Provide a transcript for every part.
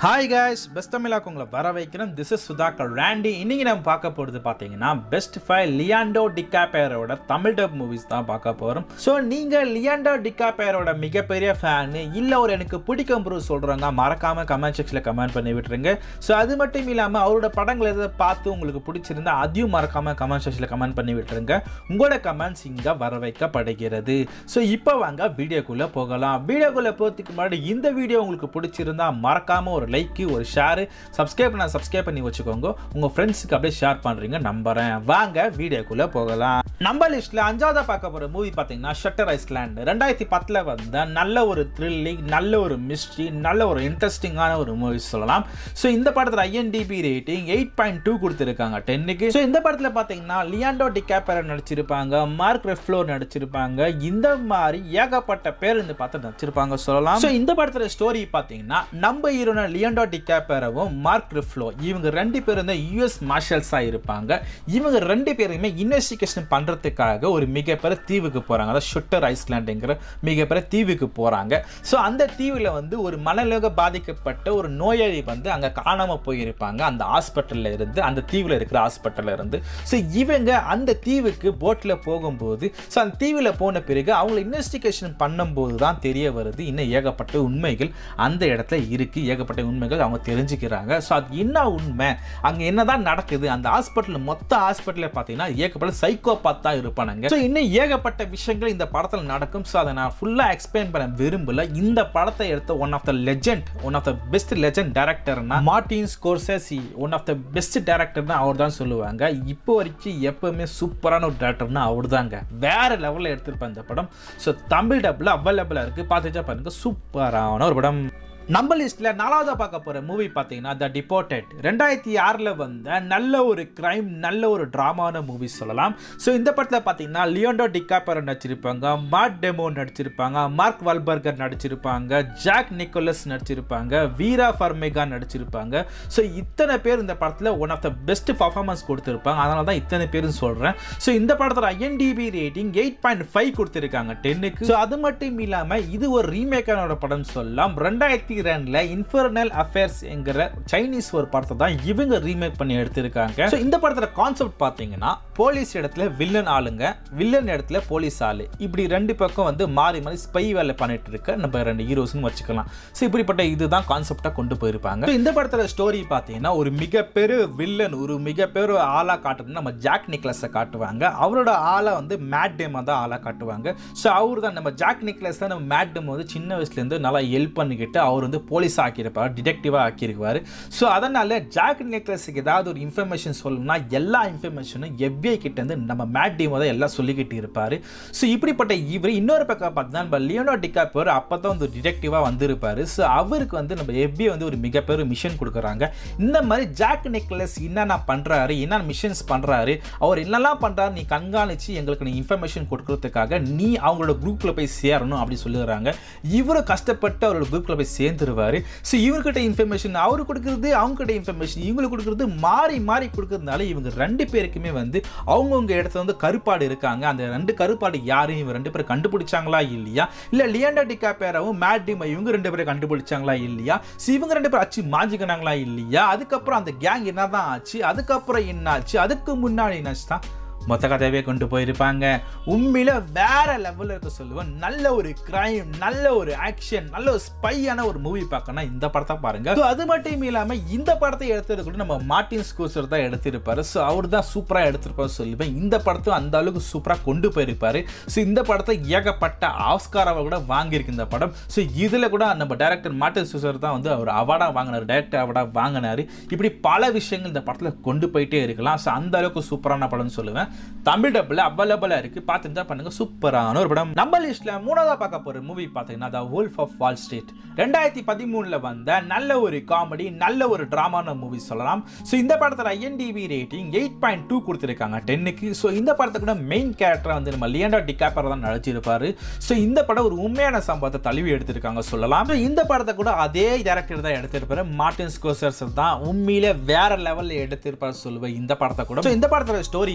hi guys best தமிழாக்கு உங்களை வர வைக்கிறேன் திஸ் இஸ் சுதாகர் ராண்டி இன்னைக்கு நம்ம பார்க்க போகிறது பார்த்தீங்கன்னா பெஸ்ட் ஃபைவ் லியாண்டோ டிகாபேரோட தமிழ் டப் மூவிஸ் தான் பார்க்க போகிறோம் ஸோ நீங்கள் லியாண்டோ டிகாபேரோட மிகப்பெரிய ஃபேனு இல்லை ஒரு எனக்கு பிடிக்கும் ப்ரூ சொல்கிறாங்க மறக்காமல் கமெண்ட் செக்ஷனில் கமெண்ட் பண்ணி விட்டுருங்க ஸோ அது மட்டும் இல்லாமல் அவரோட படங்கள் எதாவது பார்த்து உங்களுக்கு பிடிச்சிருந்தா அதையும் மறக்காமல் கமெண்ட் செக்ஷனில் கமெண்ட் பண்ணி விட்டுருங்க உங்களோட கமெண்ட்ஸ் இங்கே வர வைக்கப்படுகிறது ஸோ இப்போ வாங்க வீடியோக்குள்ளே போகலாம் வீடியோக்குள்ளே போகிறதுக்கு முன்னாடி இந்த வீடியோ உங்களுக்கு பிடிச்சிருந்தா மறக்காமல் ஒரு லைக்கு ஒரு ஷேரு சப்ஸ்கிரைப் பண்ண சப்ஸ்கிரைப் பண்ணி வச்சுக்கோங்க உங்கள் ஃப்ரெண்ட்ஸுக்கு அப்படியே ஷேர் பண்ணுறீங்க நம்புறேன் வாங்க வீடியோக்குள்ளே போகலாம் நம்ம லிஸ்ட்டில் அஞ்சாவதாக பார்க்க போகிற மூவி பார்த்தீங்கன்னா ஷட்டர் ஐஸ்லாண்ட் ரெண்டாயிரத்தி பத்தில் வந்த நல்ல ஒரு த்ரில்லிங் நல்ல ஒரு மிஸ்ட்ரி நல்ல ஒரு இன்ட்ரெஸ்டிங்கான ஒரு மூவி சொல்லலாம் ஸோ இந்த படத்தில் IMDb rating eight point two கொடுத்துருக்காங்க டென்னுக்கு ஸோ இந்த படத்தில் பார்த்தீங்கன்னா லியாண்டோ டிகாப்பரன் நடிச்சிருப்பாங்க மார்க் ரெஃப்ளோ நடிச்சிருப்பாங்க இந்த மாதிரி ஏகப்பட்ட பேர் இந்த படத்தில் நடிச்சிருப்பாங்க சொல்லலாம் ஸோ இந்த படத்தில் ஸ்டோரி பார்த்தீங்கன்னா நம்ம ஹீரோன லியாண்டோ டிகாப்பரவும் மார்க் ரெஃப்ளோ இவங்க ரெண்டு பேரும் வந்து யூஎஸ் மார்ஷல்ஸாக இருப்பாங்க இவங்க ரெண்டு பேருமே இன்வெஸ்டிகேஷன் பண்ணுறதுக்காக ஒரு மிகப்பெரிய தீவுக்கு போகிறாங்க அதாவது ஷுட்டர் ஐஸ்லாண்டுங்கிற மிகப்பெரிய தீவுக்கு போகிறாங்க ஸோ அந்த தீவில் வந்து ஒரு மனநோக பாதிக்கப்பட்ட ஒரு நோயாளி வந்து அங்கே காணாமல் போயிருப்பாங்க அந்த ஹாஸ்பிட்டலில் இருந்து அந்த தீவில் இருக்கிற ஹாஸ்பிட்டலில் இருந்து ஸோ இவங்க அந்த தீவுக்கு போட்டில் போகும்போது ஸோ அந்த தீவில் போன பிறகு அவங்கள இன்வெஸ்டிகேஷன் பண்ணும்போது தான் தெரிய வருது இன்னும் ஏகப்பட்ட உண்மைகள் அந்த இடத்துல இருக்குது ஏகப்பட்ட உண்மைகள் அவங்க தெரிஞ்சுக்கிறாங்க ஸோ அது என்ன உண்மை அங்கே என்னதான் நடக்குது அந்த ஹாஸ்பிட்டல் மொத்த ஹாஸ்பிட்டலில் பார்த்தீங்கன்னா ஏகப்பட்ட சைக்கோபாத் தான் இருப்பானுங்க ஸோ இன்னும் ஏகப்பட்ட விஷயங்கள் இந்த படத்தில் நடக்கும் ஸோ அதை நான் ஃபுல்லாக எக்ஸ்பிளைன் பண்ண விரும்பல இந்த படத்தை எடுத்த one of the legend one of the best legend டேரக்டர்னா Martin Scorsese one of the best டேரக்டர்னா அவர் தான் சொல்லுவாங்க இப்போ வரைக்கும் எப்பவுமே சூப்பரான ஒரு டேரக்டர்னா அவர் தாங்க வேற லெவலில் எடுத்திருப்பேன் இந்த படம் ஸோ தமிழ் டப்பில் அவைலபிளாக இருக்குது பார்த்துச்சா பாருங்க சூப்பரான ஒரு படம் நம்ம லிஸ்ட்டில் நாலாவதாக பார்க்க போகிற மூவி பார்த்தீங்கன்னா த டிபோர்ட்டட் ரெண்டாயிரத்தி ஆறில் வந்த நல்ல ஒரு கிரைம் நல்ல ஒரு ட்ராமான மூவி சொல்லலாம் ஸோ இந்த படத்தில் பார்த்தீங்கன்னா லியோண்டோ டிகாப்பர் நடிச்சிருப்பாங்க மார்க் டெமோ நடிச்சிருப்பாங்க மார்க் வால்பர்கர் நடிச்சிருப்பாங்க ஜாக் நிக்கோலஸ் நடிச்சிருப்பாங்க வீரா ஃபர்மேகா நடிச்சிருப்பாங்க ஸோ இத்தனை பேர் இந்த படத்தில் one of the best performance கொடுத்துருப்பாங்க அதனால தான் இத்தனை பேரும் சொல்கிறேன் ஸோ இந்த படத்தில் IMDb rating eight point five கொடுத்துருக்காங்க டென்னுக்கு ஸோ அது மட்டும் இல்லாமல் இது ஒரு ரீமேக்கானோட படம் சொல்லலாம் ரெண்டாயிரத்தி ரெண்டுல இன்ஃபர்னல் அஃபேர்ஸ் என்கிற சைனீஸ் ஒரு படத்தை தான் இவங்க ரீமேக் பண்ணி எடுத்திருக்காங்க ஸோ இந்த படத்துல கான்செப்ட் பார்த்தீங்கன்னா போலீஸ் இடத்துல வில்லன் ஆளுங்க வில்லன் இடத்துல போலீஸ் ஆளு இப்படி ரெண்டு பக்கம் வந்து மாறி மாறி ஸ்பை வேலை பண்ணிட்டு இருக்க நம்ம ரெண்டு ஹீரோஸ்னு வச்சுக்கலாம் ஸோ இப்படிப்பட்ட இதுதான் கான்செப்டாக கொண்டு போயிருப்பாங்க So, இந்த படத்துல ஸ்டோரி பார்த்தீங்கன்னா ஒரு மிகப்பெரிய வில்லன் ஒரு மிகப்பெரிய ஆளா காட்டுறது நம்ம ஜாக் நிக்லஸை காட்டுவாங்க அவரோட ஆளை வந்து மேட் டேமா தான் ஆளா காட்டுவாங்க ஸோ அவர் தான் நம்ம ஜாக் நிக்லஸ் தான் நம்ம மேட் டேம் வந்து சின்ன வயசுலேருந்து நல்லா ஹெல்ப் பண்ணிக்கிட்டு அவர் வந்து போலீஸ் ஆக்கியிருப்பார் டிடெக்டிவாக ஆக்கியிருப்பார் ஸோ அதனால் ஜாக் நிக்லஸுக்கு ஏதாவது ஒரு இன்ஃபர்மேஷன் சொல்லணும்னா எல்லா இன்ஃபர்மேஷனும் எஃபிஐ கிட்டேருந்து நம்ம மேட் டீமோ தான் எல்லாம் சொல்லிக்கிட்டு இருப்பார் ஸோ இப்படிப்பட்ட இவர் இன்னொரு பக்கம் பார்த்தீங்கன்னா நம்ம லியோனோ டிகாப்பர் அப்போ தான் வந்து டிடெக்டிவாக வந்திருப்பார் ஸோ அவருக்கு வந்து நம்ம எஃபிஐ வந்து ஒரு மிகப்பெரிய மிஷன் கொடுக்குறாங்க இந்த மாதிரி ஜாக் நிக்லஸ் என்னென்ன பண்ணுறாரு என்னென்ன மிஷன்ஸ் பண்ணுறாரு அவர் என்னெல்லாம் பண்ணுறாரு நீ கண்காணித்து எங்களுக்கு நீ இன்ஃபர்மேஷன் கொடுக்கறதுக்காக நீ அவங்களோட குரூப்பில் போய் சேரணும் அப்படி சொல்லிடுறாங்க இவரும் கஷ்டப்பட்டு அவரோட குரூப்பில் போய் சேர்ந்துருவாரு ஸோ இவர்கிட்ட இன்ஃபர்மேஷன் அவரு கொடுக்குறது அவங்ககிட்ட இன்ஃபர்மேஷன் இவங்களுக்கு கொடுக்குறது மாறி மாறி கொடுக்கறதுனால இவங்க ரெண்டு பேருக்குமே வந்து அவங்கவுங்க இடத்துல வந்து கருப்பாடு இருக்காங்க அந்த ரெண்டு கருப்பாடு யாரும் இவங்க ரெண்டு பேரும் கண்டுபிடிச்சாங்களா இல்லையா இல்லை லியாண்டா டிகாப்பேராவும் மேட் டிமா இவங்க ரெண்டு பேரும் கண்டுபிடிச்சாங்களா இல்லையா ஸோ இவங்க ரெண்டு பேரும் அச்சு மாஞ்சிக்கினாங்களா இல்லையா அதுக்கப்புறம் அந்த கேங் என்னதான் ஆச்சு அதுக்கப்புறம் என்ன ஆச்சு அதுக்கு முன்னாடி என்னாச்சு தான் மொத்த கதையவே கொண்டு போயிருப்பாங்க உண்மையில வேற லெவலில் இருக்க சொல்லுவேன் நல்ல ஒரு கிரைம் நல்ல ஒரு ஆக்ஷன் நல்ல ஒரு ஸ்பையான ஒரு மூவி பார்க்கணும் இந்த படத்தை பாருங்க So, அது மட்டும் இல்லாம இந்த படத்தை எடுத்தது கூட நம்ம மார்டின் ஸ்கூசர் தான் எடுத்திருப்பாரு ஸோ அவர் தான் சூப்பராக எடுத்திருப்பாரு சொல்லுவேன் இந்த படத்தை அந்த அளவுக்கு சூப்பராக கொண்டு போயிருப்பாரு ஸோ இந்த படத்தை ஏகப்பட்ட ஆஸ்காராவை கூட வாங்கியிருக்கு இந்த படம் ஸோ இதில் கூட நம்ம டைரக்டர் மார்டின் ஸ்கூசர் தான் வந்து அவர் அவார்டாக வாங்கினார் டைரக்டர் அவார்டாக வாங்கினாரு இப்படி பல விஷயங்கள் இந்த படத்தில் கொண்டு போயிட்டே இருக்கலாம் ஸோ அந்த அளவுக்கு சூப்பரான படம்னு சொல்லுவேன் தமிழ் டப்பில் அவைலபிளாக இருக்குது பார்த்துருந்தா பண்ணுங்க சூப்பரான ஒரு படம் நம்ம லிஸ்ட்டில் மூணாவதாக பார்க்க போகிற மூவி பார்த்தீங்கன்னா the wolf of Wall Street ரெண்டாயிரத்தி பதிமூணில் வந்த நல்ல ஒரு காமெடி நல்ல ஒரு ட்ராமான மூவி சொல்லலாம் ஸோ இந்த படத்தில் IMDb rating eight point two கொடுத்துருக்காங்க டென்னுக்கு ஸோ இந்த படத்துக்கு கூட மெயின் கேரக்டர் வந்து நம்ம லியண்டா டிகாப்பர் தான் நடிச்சிருப்பாரு ஸோ இந்த படம் ஒரு உண்மையான சம்பவத்தை தழுவி எடுத்திருக்காங்க சொல்லலாம் So, இந்த படத்தை கூட அதே டேரக்டர் தான் எடுத்திருப்பாரு மார்டின் ஸ்கோசர்ஸ் தான் உண்மையிலே வேற லெவலில் எடுத்திருப்பாரு சொல்லுவேன் இந்த படத்தை கூட So, இந்த படத்தோட ஸ்டோரி பார்த்தீங்கன்னா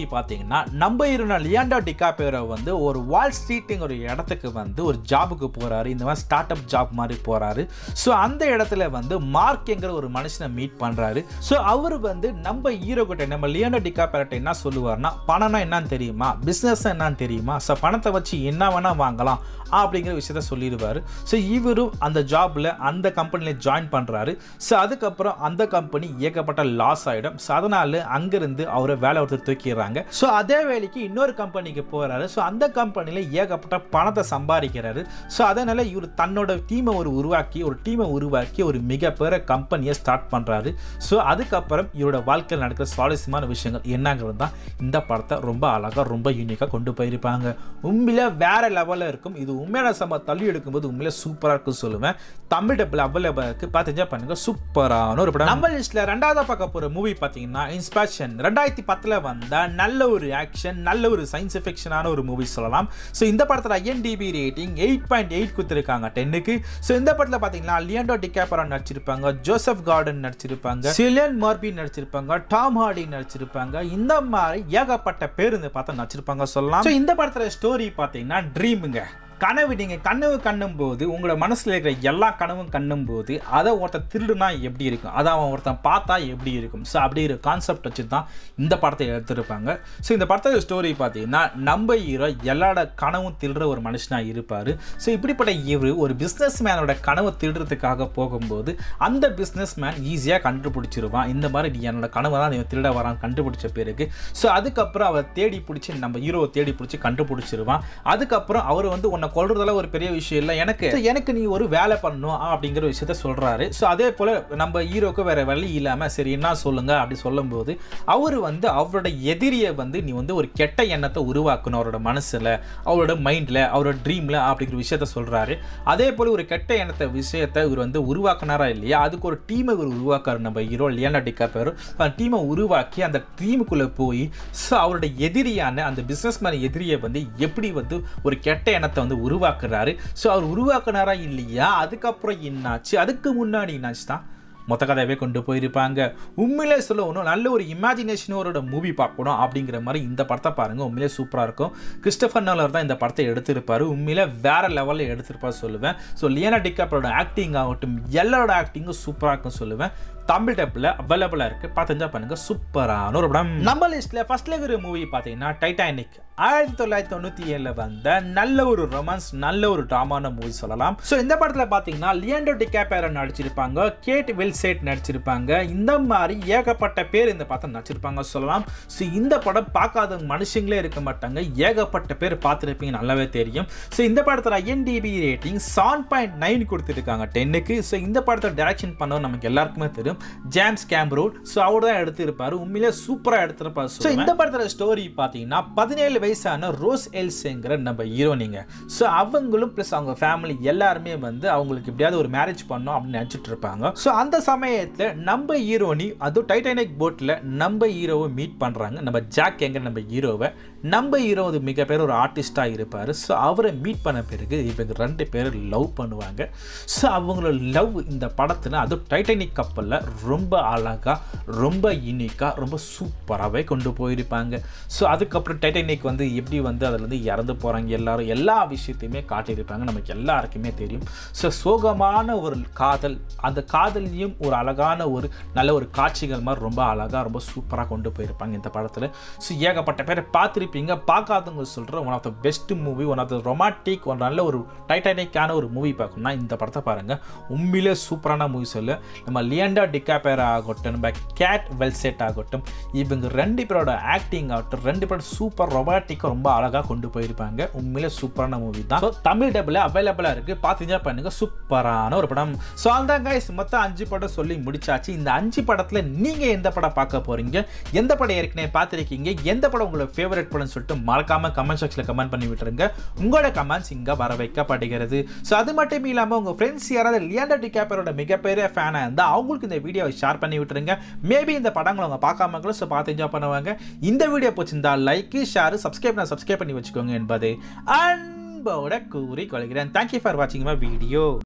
பார்த்தீங்கன்னா நம்ம இருந்த லியாண்டோ டிகாபேரோ வந்து ஒரு வால் ஸ்ட்ரீட்டுங்கிற ஒரு இடத்துக்கு வந்து ஒரு ஜாபுக்கு போகிறாரு இந்த மாதிரி ஸ்டார்ட் அப் ஜாப் மாதிரி போகிறாரு ஸோ அந்த இடத்துல வந்து மார்க்ங்கிற ஒரு மனுஷனை மீட் பண்ணுறாரு ஸோ அவர் வந்து நம்ம ஹீரோ கிட்ட நம்ம லியாண்டோ டிகாபேரோட்ட என்ன சொல்லுவார்னா பணம்னா என்னன்னு தெரியுமா பிஸ்னஸ் என்னன்னு தெரியுமா ஸோ பணத்தை வச்சு என்ன வேணால் வாங்கலாம் அப்படிங்கிற விஷயத்த சொல்லிடுவார் ஸோ இவரும் அந்த ஜாபில் அந்த கம்பெனியில் ஜாயின் பண்ணுறாரு ஸோ அதுக்கப்புறம் அந்த கம்பெனி ஏகப்பட்ட லாஸ் ஆகிடும் ஸோ அதனால் அங்கேருந்து அவரை வேலை ஒருத்தர் தூக்கிடுறாங்க ஸோ அதே வேலைக்கு இன்னொரு கம்பெனிக்கு போகிறாரு ஸோ அந்த கம்பெனியில் ஏகப்பட்ட பணத்தை சம்பாதிக்கிறாரு ஸோ அதனால் இவர் தன்னோட டீமை ஒரு உருவாக்கி ஒரு டீமை உருவாக்கி ஒரு மிகப்பெரிய கம்பெனியை ஸ்டார்ட் பண்ணுறாரு ஸோ அதுக்கப்புறம் இவரோட வாழ்க்கையில் நடக்கிற சுவாரஸ்யமான விஷயங்கள் என்னங்கிறது தான் இந்த படத்தை ரொம்ப அழகாக ரொம்ப யூனிக்காக கொண்டு போயிருப்பாங்க உண்மையில வேற லெவலில் இருக்கும் இது உண்மையான சம்ப தள்ளி எடுக்கும்போது உண்மையில சூப்பராக இருக்குன்னு சொல்லுவேன் தமிழ் டப்பில் அவைலபிள் இருக்கு பார்த்து என்ஜாய் பண்ணுங்க சூப்பரான ஒரு படம் நம்ம லிஸ்ட்ல ரெண்டாவது பார்க்க போற மூவி பார்த்தீங்கன்னா இன்ஸ்பெக்ஷன் ரெண்டாயிரத்தி பத்தில் வந்த நல்ல ஒரு ஆக்ஷன் நல்ல ஒரு சயின்ஸ் ஃபிக்ஷனான ஒரு மூவி சொல்லலாம் ஸோ இந்த படத்தில் IMDb rating eight point eight கொடுத்துருக்காங்க டென்னுக்கு ஸோ இந்த படத்தில் பார்த்தீங்கன்னா லியாண்டோ டிகாப்பரா நடிச்சிருப்பாங்க ஜோசப் கார்டன் நடிச்சிருப்பாங்க சிலியன் மார்பி நடிச்சிருப்பாங்க டாம் ஹார்டி நடிச்சிருப்பாங்க இந்த மாதிரி ஏகப்பட்ட பேர் இந்த பார்த்தா நடிச்சிருப்பாங்க சொல்லலாம் ஸோ இந்த படத்தில் ஸ்டோரி பார்த்தீங்கன்னா ட்ரீமுங்க கனவு நீங்கள் கனவு கண்ணும் போது உங்களோட மனசில் இருக்கிற எல்லா கனவும் கண்ணும் போது அதை ஒருத்தன் திருடுனா எப்படி இருக்கும் அதை அவன் ஒருத்தன் பார்த்தா எப்படி இருக்கும் ஸோ அப்படி ஒரு கான்செப்ட் வச்சு தான் இந்த படத்தை எடுத்திருப்பாங்க ஸோ இந்த படத்தோட ஸ்டோரி பார்த்தீங்கன்னா நம்ம ஹீரோ எல்லாரோட கனவும் திருடுற ஒரு மனுஷனாக இருப்பார் ஸோ இப்படிப்பட்ட இவர் ஒரு பிஸ்னஸ் மேனோட கனவை திருடுறதுக்காக போகும்போது அந்த பிஸ்னஸ் மேன் ஈஸியாக கண்டுபிடிச்சிருவான் இந்த மாதிரி நீ என்னோட கனவை தான் நீ திருட வரான் கண்டுபிடிச்ச பிறகு ஸோ அதுக்கப்புறம் அவர் தேடி பிடிச்சி நம்ம ஹீரோவை தேடி பிடிச்சி கண்டுபிடிச்சிருவான் அதுக்கப்புறம் அவர் வந்து உன்னை கொள்றதெல்லாம் ஒரு பெரிய விஷயம் இல்லை எனக்கு எனக்கு நீ ஒரு வேலை பண்ணணும் அப்படிங்கிற விஷயத்த சொல்றாரு ஸோ அதே போல நம்ம ஹீரோக்கு வேற வழி இல்லாம சரி என்ன சொல்லுங்க அப்படி சொல்லும்போது அவர் வந்து அவரோட எதிரியை வந்து நீ வந்து ஒரு கெட்ட எண்ணத்தை உருவாக்கணும் அவரோட மனசுல அவரோட மைண்ட்ல அவரோட ட்ரீம்ல அப்படிங்கிற விஷயத்த சொல்றாரு அதே போல ஒரு கெட்ட எண்ணத்தை விஷயத்தை இவர் வந்து உருவாக்குனாரா இல்லையா அதுக்கு ஒரு டீமை இவர் உருவாக்காரு நம்ம ஹீரோ லியானா டிகாப்பேர் அந்த டீமை உருவாக்கி அந்த டீமுக்குள்ள போய் ஸோ அவரோட எதிரியான அந்த பிஸ்னஸ் மேன் எதிரியை வந்து எப்படி வந்து ஒரு கெட்ட எண்ணத்தை வந்து உருவாக்குறாரு ஸோ அவர் உருவாக்குனாரா இல்லையா அதுக்கப்புறம் என்னாச்சு அதுக்கு முன்னாடி என்னாச்சு தான் மொத்த கதையவே கொண்டு போயிருப்பாங்க உண்மையிலே சொல்லணும் நல்ல ஒரு இமேஜினேஷனோட மூவி பார்க்கணும் அப்படிங்கிற மாதிரி இந்த படத்தை பாருங்க உண்மையிலே சூப்பராக இருக்கும் கிறிஸ்டபர் நாலர் தான் இந்த படத்தை எடுத்திருப்பாரு உண்மையிலே வேற லெவலில் எடுத்திருப்பார் சொல்லுவேன் ஸோ லியனா டிகாப்பரோட ஆக்டிங் ஆகட்டும் எல்லாரோட ஆக்டிங்கும் சூப்பராக இருக்கும் சொல்லுவேன் தமிழ் டப்பில் அவைலபிளாக இருக்குது பார்த்து என்ஜாய் பண்ணுங்க சூப்பரான ஒரு படம் நம்ம லிஸ்ட்டில் ஃபர்ஸ்ட்ல இருக்கிற மூவி பார்த்தீங்கன்னா டைட்டானிக் ஆயிரத்தி தொள்ளாயிரத்தி தொண்ணூற்றி ஏழில் வந்த நல்ல ஒரு ரொமான்ஸ் நல்ல ஒரு ட்ராமான மூவி சொல்லலாம் ஸோ இந்த படத்தில் பார்த்தீங்கன்னா லியண்டோ டிகாப்பேரோ நடிச்சிருப்பாங்க கேட் வில்சேட் நடிச்சிருப்பாங்க இந்த மாதிரி ஏகப்பட்ட பேர் இந்த படத்தை நடிச்சிருப்பாங்க சொல்லலாம் ஸோ இந்த படம் பார்க்காத மனுஷங்களே இருக்க மாட்டாங்க ஏகப்பட்ட பேர் பார்த்துருப்பீங்க நல்லாவே தெரியும் ஸோ இந்த படத்தில் IMDb rating seven point nine கொடுத்துருக்காங்க டென்னுக்கு ஸோ இந்த படத்தை டைரக்ஷன் பண்ண நமக்கு எல்லாருக்குமே தெரியும் ஜேம்ஸ் கேம்ரோட் ஸோ அவர் தான் எடுத்திருப்பாரு உண்மையிலே சூப்பராக எடுத்திருப்பாரு ஸோ இந்த படத்தில் ஸ்டோரி பார்த்தீங்கன்னா பதினேழு வயசான ரோஸ் எல்ஸுங்கிற நம்ம ஹீரோனிங்க ஸோ அவங்களும் ப்ளஸ் அவங்க ஃபேமிலி எல்லாருமே வந்து அவங்களுக்கு எப்படியாவது ஒரு மேரேஜ் பண்ணோம் அப்படின்னு நினச்சிட்டு இருப்பாங்க ஸோ அந்த சமயத்தில் நம்ம ஹீரோனி அதுவும் டைட்டானிக் போட்டில் நம்ம ஹீரோவை மீட் பண்ணுறாங்க நம்ம ஜாக் எங்க நம்ம ஹீரோவை நம்ம ஹீரோ அது மிகப்பெரிய ஒரு ஆர்டிஸ்டாக இருப்பார் ஸோ அவரை மீட் பண்ண பிறகு இவங்க ரெண்டு பேரும் லவ் பண்ணுவாங்க ஸோ அவங்களோட லவ் இந்த படத்தில் அதுவும் டைட்டானிக் கப்பலில் ரொம்ப அழகாக ரொம்ப யூனிக்காக ரொம்ப சூப்பராகவே கொண்டு போயிருப்பாங்க ஸோ அதுக்கப்புறம் டைட்டானிக் வந்து எப்படி வந்து அதில் வந்து இறந்து போகிறாங்க எல்லாரும் எல்லா விஷயத்தையுமே காட்டியிருப்பாங்க நமக்கு எல்லாருக்குமே தெரியும் ஸோ சோகமான ஒரு காதல் அந்த காதலையும் ஒரு அழகான ஒரு நல்ல ஒரு காட்சிகள் மாதிரி ரொம்ப அழகாக ரொம்ப சூப்பராக கொண்டு போயிருப்பாங்க இந்த படத்தில் ஸோ ஏகப்பட்ட பேரை பார்த்துருப்பீங்க பார்க்காதவங்க சொல்கிற one of the best movie one of the romantic ஒரு நல்ல ஒரு டைட்டானிக்கான ஒரு மூவி பார்க்கணும்னா இந்த படத்தை பாருங்கள் உண்மையிலே சூப்பரான மூவி சொல்லு நம்ம லியண்டா டிகாபேர் ஆகட்டும் நம்ம கேட் வெல்செட் ஆகட்டும் இவங்க ரெண்டு பேரோட ஆக்டிங் ஆகட்டும் ரெண்டு பேரும் சூப்பர் ரொமாட்டிக்காக ரொம்ப அழகாக கொண்டு போயிருப்பாங்க உண்மையிலே சூப்பரான மூவி தான் So, தமிழ் டப்பில் அவைலபிளாக இருக்குது பார்த்து enjoy பண்ணுங்க சூப்பரான ஒரு படம் ஸோ அந்த கைஸ் மொத்தம் அஞ்சு படம் சொல்லி முடிச்சாச்சு இந்த அஞ்சு படத்தில் நீங்கள் எந்த படம் பார்க்க போகிறீங்க எந்த படம் ஏற்கனவே பார்த்துருக்கீங்க எந்த படம் உங்களோட ஃபேவரட் படம்னு சொல்லிட்டு மறக்காம கமெண்ட் செக்ஷனில் கமெண்ட் பண்ணி விட்டுருங்க உங்களோட கமெண்ட்ஸ் இங்கே வர வைக்கப்படுகிறது ஸோ அது மட்டும் இல்லாமல் உங்கள் ஃப்ரெண்ட்ஸ் யாராவது லியாண்டோ டிகாப்பரோட மிகப்பெரிய ஃபேனாக இருந்தால் அவங்களுக்கு இந்த வீடியோவை ஷேர் பண்ணி விட்டுருங்க மேபி இந்த படங்களை அவங்க பார்க்காம ஸோ பார்த்து என்ஜாய் பண்ணுவாங்க இந்த வீடியோ பிடிச்சிருந்தா லைக் ஷேர் சப்ஸ்கிரைப் நான் சப்ஸ்கிரைப் பண்ணி வச்சுக்கோங்க என்பது அன்போட கூறி கொள்கிறேன் தேங்க்யூ ஃபார் வாட்சிங் மை வீடியோ